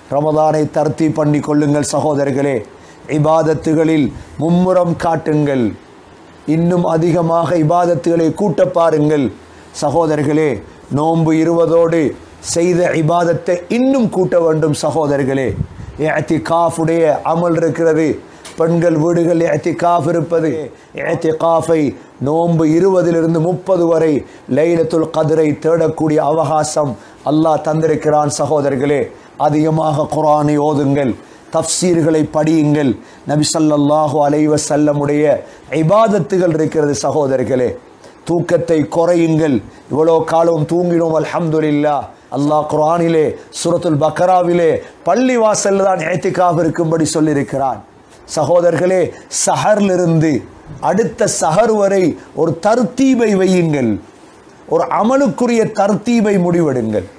ரமதானை தர்த்தி பண்ணி கொள்ளுங்கள் சகோதரர்களே இபாதத்துகளில் மும்முரம் காட்டுங்கள் இன்னும் அதிகமாக இபாதத்துகளை கூட்ட பாருங்கள் சகோதரர்களே நோன்பு இருவதோடு செய்த இபாதத்தை இன்னும் கூட்ட வேண்டும் சகோதரர்களே காஃபுடைய அமல் இருக்கிறது பெண்கள் வீடுகள் காஃப் இருப்பது காஃபை நோன்பு இருபதிலிருந்து முப்பது வரை லைலத்துல் கதிரை தேடக்கூடிய அவகாசம் அல்லாஹ் தந்திருக்கிறான் சகோதரர்களே அதிகமாக குரானை ஓதுங்கள் தப்சீர்களை படியுங்கள் நபி ஸல்லல்லாஹு அலைஹி வஸல்லமுடைய இபாதத்துகள் இருக்கிறது சகோதரர்களே தூக்கத்தை குறையுங்கள் இவ்வளோ காலம் தூங்கினோம் அல்ஹம்துலில்லாஹ் அல்லாஹ் குர்ஆனிலே சூரத்துல் பக்கராவிலே பள்ளி வாசல்ல தான் ஏத்திக்காக இருக்கும்படி சொல்லியிருக்கிறான் சகோதரர்களே சஹரிலிருந்து அடுத்த சஹர் வரை ஒரு தர்த்தீபை வையுங்கள் ஒரு அமலுக்குரிய தர்த்தீபை முடிவெடுங்கள்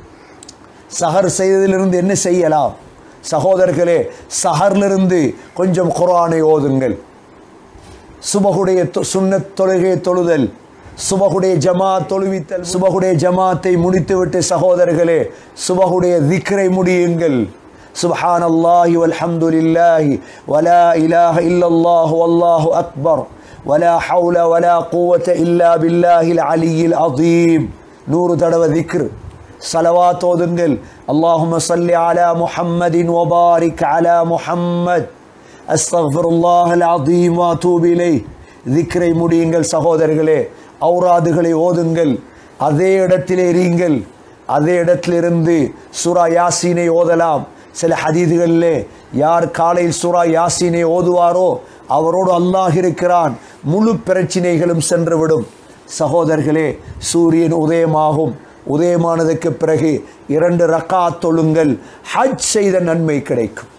சஹர் செய்ததிலிருந்து என்ன செய்யலாம் சகோதரர்களே சஹர்லிருந்து கொஞ்சம் குர்ஆனை ஓதுங்கள் சுபகுடைய தொ- சுன்னத் தொழுகை தொழுதல் சுபகுடைய ஜமாத் தொழுவித்தல் சுபகுடைய ஜமாத்தை முடித்துவிட்டு சகோதரர்களே சுபகுடைய திக்ரை முடியுங்கள் சுபஹான் அல்லாஹி வல்ஹம்துலில்லாஹி வலா இலாஹ இல்லல்லாஹு வல்லாஹு அக்பர் வலா ஹவுல வலா குவத்த இல்லா பில்லாஹில் அலியில் அதீம் நூறு தடவை திக்ர் சலவாத் ஓதுங்கள் அல்லாஹும்ம சல்லி அலா முஹம்மதின் வபாரிக் அலா முஹம்மத் அஸ்தஃபிருல்லாஹ் அலீம் வாத்தூப் இலை திக்ரை முடியுங்கள் சகோதரர்களே ஔராதுகளை ஓதுங்கள் அதே இடத்திலே இருங்கள் அதே இடத்திலிருந்து சூரா யாசீனை ஓதலாம் சில ஹதீதுகளிலே யார் காலையில் சூரா யாசீனை ஓதுவாரோ அவரோடு அல்லாஹ் இருக்கிறான் முழு பிரச்சினைகளும் சென்றுவிடும் சகோதரர்களே சூரியன் உதயமாகும் உதயமானதுக்கு பிறகு இரண்டு ரக்காத் தொழுங்கள் ஹஜ் செய்த நன்மை கிடைக்கும்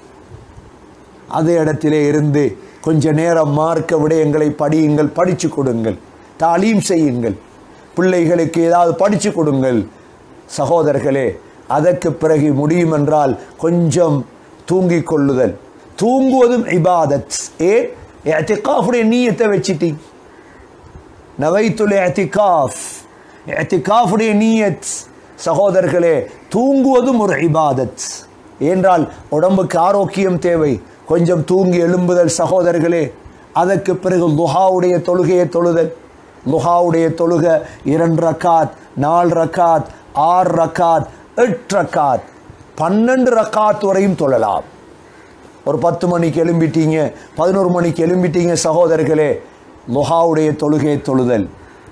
அதே இடத்திலே இருந்து கொஞ்ச நேரம் மார்க்க விடயங்களை படியுங்கள் படிச்சு கொடுங்கள் தாலீம் செய்யுங்கள் பிள்ளைகளுக்கு ஏதாவது படிச்சு கொடுங்கள் சகோதரர்களே அதற்கு பிறகு முடியும் என்றால் கொஞ்சம் தூங்கிக் கொள்ளுதல் தூங்குவதும் இபாதத் ஏன் எத்திகாஃபுடைய நீயத்தை வச்சிட்டீங்க நவைத்துல் எத்திகாஃப் எத்திகாஃபுடைய நீயத் சகோதரர்களே தூங்குவதும் ஒரு இபாதத் என்றால் உடம்புக்கு ஆரோக்கியம் தேவை கொஞ்சம் தூங்கி எழும்புதல் சகோதரர்களே அதற்கு பிறகு லுஹாவுடைய தொழுகையை தொழுதல் லுஹாவுடைய தொழுக இரண்டு ரக்காத் நாலு ரக்காத் ஆறு ரக்காத் எட்டு ரக்காத் பன்னெண்டு ரக்காத் வரையும் தொழலாம் ஒரு பத்து மணிக்கு எழும்பிட்டீங்க பதினோரு மணிக்கு எழும்பிட்டீங்க சகோதரர்களே லுஹாவுடைய தொழுகையை தொழுதல்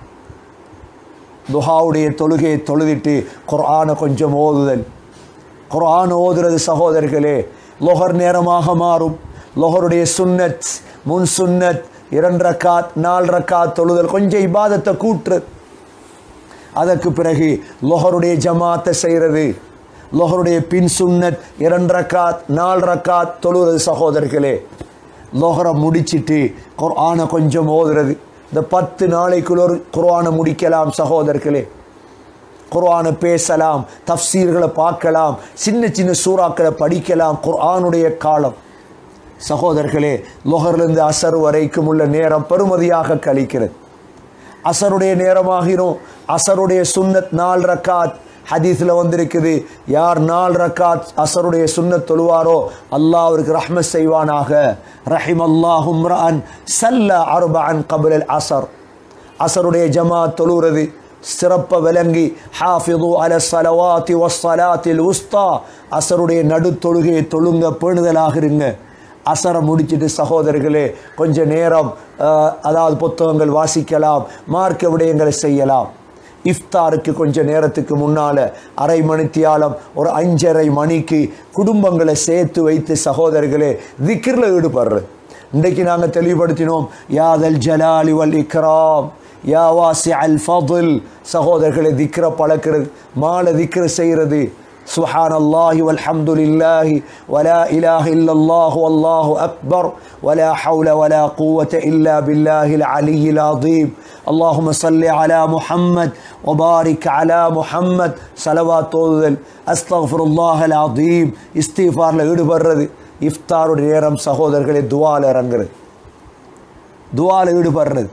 லுஹாவுடைய தொழுகையை தொழுதிட்டு குர்ஆனை கொஞ்சம் ஓதுதல் குர்ஆன் ஓதுறது சகோதரர்களே லொஹர் நேரமாக மாறும் லொஹருடைய சுன்னத் முன் சுன்னத் இரண்டு ரக்காத் நாலு ரக்காத் தொழுதல் கொஞ்சம் இபாதத்தை கூற்று அதற்கு பிறகு லொஹருடைய ஜமாத்தை செய்கிறது லொஹருடைய பின் சுன்னத் இரண்டு ரக்காத் நாலு ரக்காத் தொழுவது சகோதரர்களே லொஹரை முடிச்சிட்டு குர்ஆனை கொஞ்சம் ஓதுறது இந்த பத்து நாளைக்குள்ள ஒரு குர்ஆனை முடிக்கலாம் சகோதரர்களே குர்ஆனை பேசலாம் தஃப்சீர்களை பார்க்கலாம் சின்ன சின்ன சூறாக்களை படிக்கலாம் குர்ஆனுடைய காலம் சகோதரர்களே லொஹர்லேருந்து அசர் வரைக்கும் உள்ள நேரம் பெருமதியாக கழிக்கிறது அசருடைய நேரமாகிரும் அசருடைய சுன்னத் நால் ரக்காத் ஹதீஸில் வந்திருக்குது யார் நால் ரக்காத் அசருடைய சுன்னத் தொழுவாரோ அல்லாஹ் அவருக்கு ரஹ்மத் செய்வானாக ரஹிம் அல்லாஹும் சல்ல அர்பஅன் கபுல் அசர் அசருடைய ஜமாத் தொழுகிறது சிறப்ப விளங்கி ஹாஃபிது அல சலவாத்தி வஸ்ஸலாத்தில் உஸ்தா அசருடைய நடு தொழுகையை தொழுங்க பேணுதலாக இருங்க அசரை முடிச்சிட்டு சகோதரர்களே கொஞ்ச நேரம் அஹ், அதாவது புத்தகங்கள் வாசிக்கலாம் மார்க்க விடயங்களை செய்யலாம் இஃப்தாருக்கு கொஞ்ச நேரத்துக்கு முன்னால அரை மணித்தியாலம் ஒரு அஞ்சரை மணிக்கு குடும்பங்களை சேர்த்து வைத்து சகோதரர்களே திக்ரில் ஈடுபடுறது இன்றைக்கு நாங்கள் தெளிவுபடுத்தினோம் யாதல் ஜலாலி வல் இக்ராம் யா வாசி அல் ஃபதுல் சகோதரர்களை திக்ர பழக்கிறது மாலை திக்ர செய்கிறது سبحان الله والحمد لله ولا إله إلا الله والله أكبر ولا حول ولا قوة إلا بالله العلي العظيم اللهم صل على محمد وبارك على محمد صلوات ஓதுதல் أستغفر الله العظيم இஸ்திஃபாரில் ஈடுபடுறது இஃப்தாருடைய நேரம் சகோதரர்களே துவால இறங்குறது துவால ஈடுபடுறது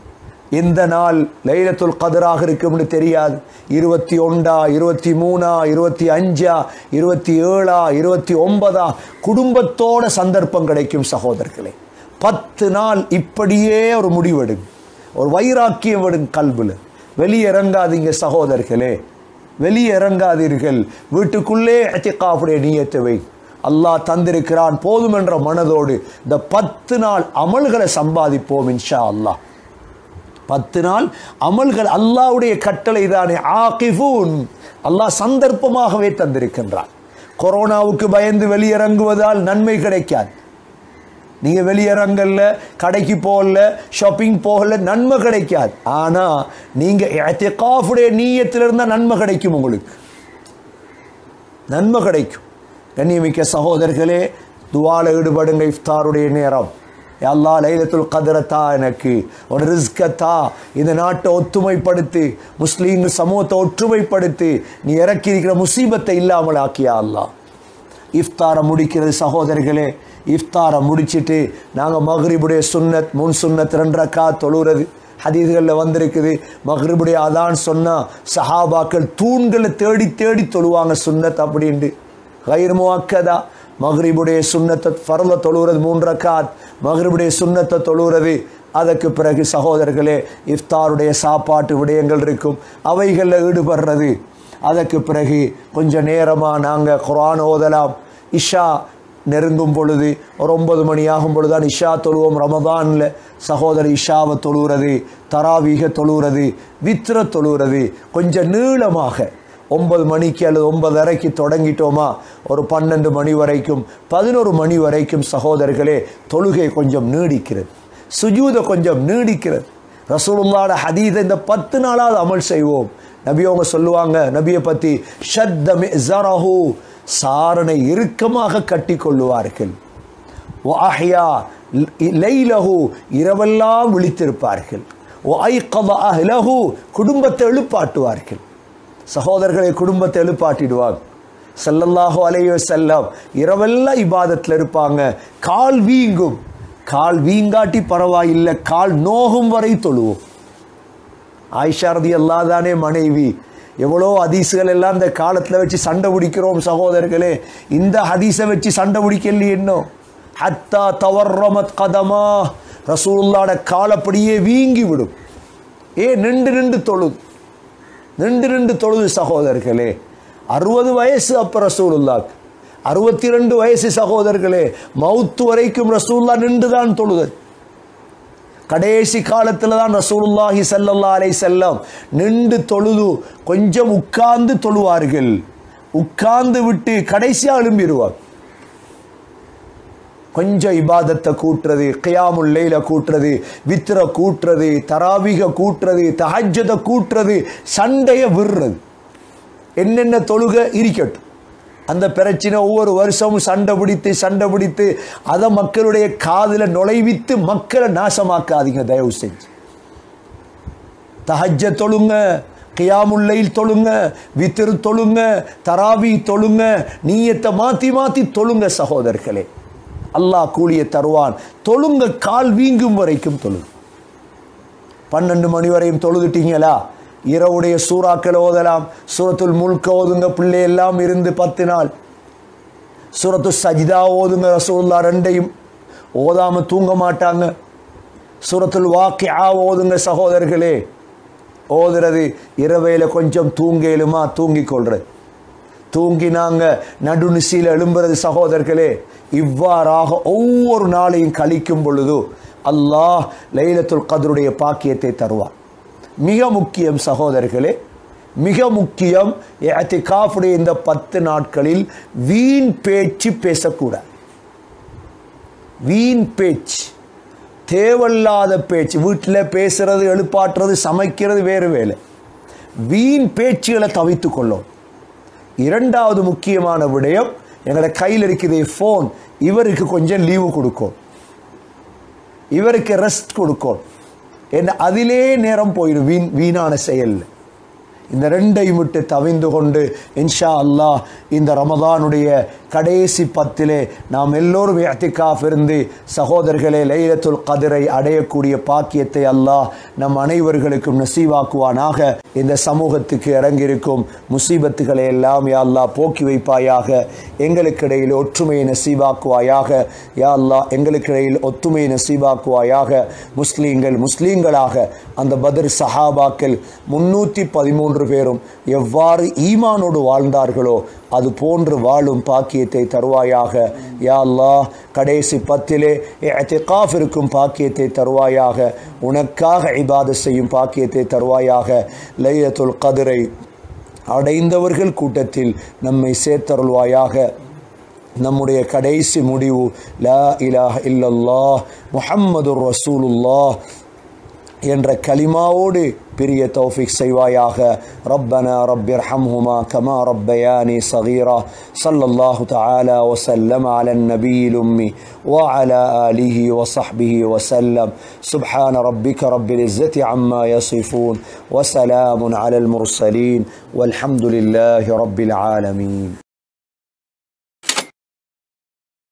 இந்த நாள் லைலத்துல் கதராக இருக்கும்னு தெரியாது இருபத்தி ஒன்றா இருபத்தி மூணா இருபத்தி அஞ்சா இருபத்தி ஏழா இருபத்தி ஒன்பதா குடும்பத்தோட சந்தர்ப்பம் கிடைக்கும் சகோதரர்களே பத்து நாள் இப்படியே ஒரு முடிவெடுங்க ஒரு வைராக்கியம் விடுங்க கல்வில வெளியே இறங்காதீங்க சகோதரர்களே வெளியே இறங்காதீர்கள் வீட்டுக்குள்ளே அத்திகாவுடைய நீயத்தை வை அல்லாஹ் தந்திருக்கிறான் போதும் என்ற மனதோடு இந்த பத்து நாள் அமல்களை சம்பாதிப்போம் இன்ஷா அல்லாஹ் பத்து நாள் அமல்கள் அல்லாஹ்வுடைய கட்டளை தானே ஆகிஃபூன் அல்லாஹ் சந்தர்ப்பமாகவே தந்திருக்கின்றான் கொரோனாவுக்கு பயந்து வெளியிறங்குவதால் நன்மை கிடைக்காது நீங்க வெளியிறங்கல்ல கடைக்கு போகல ஷாப்பிங் போகல நன்மை கிடைக்காது ஆனா நீங்க இத்திகாஃபுடைய நீயத்தில் இருந்தால் நன்மை கிடைக்கும் உங்களுக்கு நன்மை கிடைக்கும் கண்ணியமிக்க சகோதரர்களே துவால ஈடுபடுங்க இஃப்தாருடைய நேரம் எல்லா லைலத்துல் கதிரத்தா எனக்கு ஒரு ரிஸ்கத்தா இந்த நாட்டை ஒத்துமைப்படுத்தி முஸ்லீம்கள் சமூகத்தை ஒற்றுமைப்படுத்தி நீ இறக்கி இருக்கிற முசீபத்தை இல்லாமல் ஆக்கியா அல்லாஹ் இஃப்தாரை முடிக்கிறது சகோதரர்களே இஃப்தாரை முடிச்சிட்டு நாங்கள் மஹ்ரிபுடைய சுன்னத் முன் சுன்னத் ரெண்டு ரக்கா தொழுகிறது ஹதீதுகளில் வந்திருக்குது மஹ்ரிபுடைய அதான் சொன்னால் சஹாபாக்கள் தூண்களை தேடி தேடி தொழுவாங்க சுன்னத் அப்படின்ட்டு கயிறு முவாக்கதா மஹ்ரிபுடைய சுன்னத்தை ஃபரல தொழுகிறது மூன்று ரக்காத் மஹ்ரிபுடைய சுன்னத்தை தொழுகிறது அதற்கு பிறகு சகோதரர்களே இஃப்தாருடைய சாப்பாட்டு விடயங்கள் இருக்கும் அவைகளில் ஈடுபடுறது அதற்கு பிறகு கொஞ்சம் நேரமாக நாங்கள் குரான் ஓதலாம் இஷா நெருங்கும் பொழுது ஒரு ஒன்பது மணி ஆகும் பொழுது தான் இஷா தொழுவோம் ரமதானில் சகோதர இஷாவை தொழுகிறது தராவீக தொழுகிறது வித்ர தொழுகிறது கொஞ்சம் நீளமாக ஒன்பது மணிக்கு அல்லது ஒன்பதரைக்கு தொடங்கிட்டோமா ஒரு பன்னெண்டு மணி வரைக்கும் பதினோரு மணி வரைக்கும் சகோதரர்களே தொழுகை கொஞ்சம் நீடிக்கிறது சுஜூத கொஞ்சம் நீடிக்கிறது ரசூலுல்லாட ஹதீதை இந்த பத்து நாளாவது அமல் செய்வோம் நபி அவங்க சொல்லுவாங்க நபியை பற்றி ஷத்தமி ஜரஹு சாரனை இறுக்கமாக கட்டி கொள்ளுவார்கள் வஹ்யா லைலஹு இரவெல்லாம் விழித்திருப்பார்கள் ஐகத அஹ்லஹு குடும்பத்தை எழுப்பாட்டுவார்கள் சகோதரர்களை குடும்பத்தை எழுப்பாட்டிடுவாங்க ஸல்லல்லாஹு அலைஹி வஸல்லம் இரவெல்லாம் இபாதத்தில் இருப்பாங்க கால் வீங்கும் கால் வீங்காட்டி பரவாயில்லை கால் நோகும் வரை தொழுவோம் ஆயிஷா ரதி அல்லாதானே மனைவி எவ்வளோ ஹதீஸுகள் எல்லாம் இந்த காலத்தில் வச்சு சண்டை பிடிக்கிறோம் சகோதரர்களே இந்த ஹதீஸை வச்சு சண்டை பிடிக்கல இன்னும் ஹத்தா தவர்ரமத் கதமா ரசூலுல்லாட காலப்படியே வீங்கி விடும் ஏ நின்று நின்று தொழுது நின்று நின்று தொழுது சகோதரர்களே அறுபது வயசு அப்போ ரசூலுல்லாக்கு அறுபத்தி ரெண்டு வயசு சகோதரர்களே மவுத்து வரைக்கும் ரசூல்லா நின்று தான் தொழுது கடைசி காலத்தில் தான் ரசூலுல்லாஹி சல்லல்லா அலை செல்லம் நின்று தொழுது கொஞ்சம் உட்கார்ந்து தொழுவார்கள் உட்கார்ந்து விட்டு கடைசியாக எழும்பிடுவார் கொஞ்சம் இபாதத்தை கூட்டுறது கியாமுல் லைல கூட்டுறது வித்திர கூட்டுறது தராவிக கூட்டுறது தஹஜ்ஜதை கூட்டுறது சண்டையை விடுறது என்னென்ன தொழுகை இருக்கட்டும் அந்த பிரச்சனை ஒவ்வொரு வருஷமும் சண்டை பிடித்து சண்டை பிடித்து அதை மக்களுடைய காதில் நுழைவித்து மக்களை நாசமாக்காதீங்க தயவு செஞ்சு தஹஜ்ஜ தொழுங்க கியாமுல்லையில் தொழுங்க வித்திரு தொழுங்க தராவி தொழுங்க நீயத்தை மாற்றி மாற்றி தொழுங்க சகோதரர்களே அல்லாஹ் கூலியை தருவான் தொழுங்க கால் வீங்கும் வரைக்கும் தொழுங்க பன்னெண்டு மணி வரையும் தொழுதுட்டீங்களா இரவுடைய சூறாக்கள் ஓதலாம் சூரத்துல் முல்க ஓதுங்க பிள்ளை எல்லாம் இருந்து பத்து நாள் சூரத்து சஜிதா ஓதுங்க ரசூல்லா ரெண்டையும் ஓதாம தூங்க மாட்டாங்க சூரத்துல் வாக்கியா ஓதுங்க சகோதரர்களே ஓதுறது இரவையில கொஞ்சம் தூங்கலுமா தூங்கிக் கொள்றது தூங்கினாங்க நடுநிசையில் எழும்புறது சகோதரர்களே இவ்வாறாக ஒவ்வொரு நாளையும் கழிக்கும் பொழுது அல்லாஹ் லைலத்துல் கதருடைய பாக்கியத்தை தருவார் மிக முக்கியம் சகோதரர்களே மிக முக்கியம் காஃபுடைய இந்த பத்து நாட்களில் வீண் பேச்சு பேசக்கூடாது வீண் பேச்சு தேவையில்லாத பேச்சு வீட்டில் பேசுறது எழுப்பாட்டுறது சமைக்கிறது வேறு வேலை வீண் பேச்சுகளை தவித்து கொள்ளும் இரண்டாவது முக்கியமான விடயம் எங்களோட கையில் இருக்குது ஃபோன் இவருக்கு கொஞ்சம் லீவு கொடுக்கும் இவருக்கு ரெஸ்ட் கொடுக்கும் என்ன அதிலே நேரம் போயிடும் வீண் வீணான செயல் இந்த ரெண்டையும் விட்டு தவிந்து கொண்டு இன்ஷா அல்லாஹ் இந்த ரமதானுடைய கடைசி பத்திலே நாம் எல்லோரும் இஅ்திகாஃப் இருந்து சகோதரர்களே லைலத்துல் கதிரை அடையக்கூடிய பாக்கியத்தை அல்லாஹ் நம் அனைவர்களுக்கும் நசீவாக்குவானாக இந்த சமூகத்துக்கு இறங்கியிருக்கும் முசீபத்துகளை எல்லாம் யா அல்லாஹ் போக்கி வைப்பாயாக எங்களுக்கிடையில் ஒற்றுமையை நசீவாக்குவாயாக யா அல்லாஹ் எங்களுக்கிடையில் ஒத்துமையை நசீவாக்குவாயாக முஸ்லீம்கள் முஸ்லீம்களாக அந்த பத்ர் சஹாபாக்கள் முன்னூற்றி பதிமூன்று பேரும் எவ்வாறு ஈமானோடு வாழ்ந்தார்களோ அது போன்று வாழும் பாக்கியத்தை தருவாயாக யா அல்லாஹ் கடைசி பத்திலே இஅ்திகாஃப் இருக்கும் பாக்கியத்தை தருவாயாக உனக்காக இபாதத் செய்யும் பாக்கியத்தை தருவாயாக லைலத்துல் கதிரை அடைந்தவர்கள் கூட்டத்தில் நம்மை சேர்த்தருள்வாயாக நம்முடைய கடைசி முடிவு லா இலாஹ இல்லல்லாஹ் முஹம்மதுர் ரசூலுல்லாஹ் என்ற கலிமாவோடு பிரிய தௌஃபிக் செய்வாயாக ரப்பனா ரப்பிர் ஹம்ஹுமா கமா ரப்பயானி صغيرا صلى الله تعالى وسلم على النبي الأمي وعلى آله وصحبه وسلم سبحان ربك رب العزة عما يصفون وسلام على المرسلين والحمد لله رب العالمين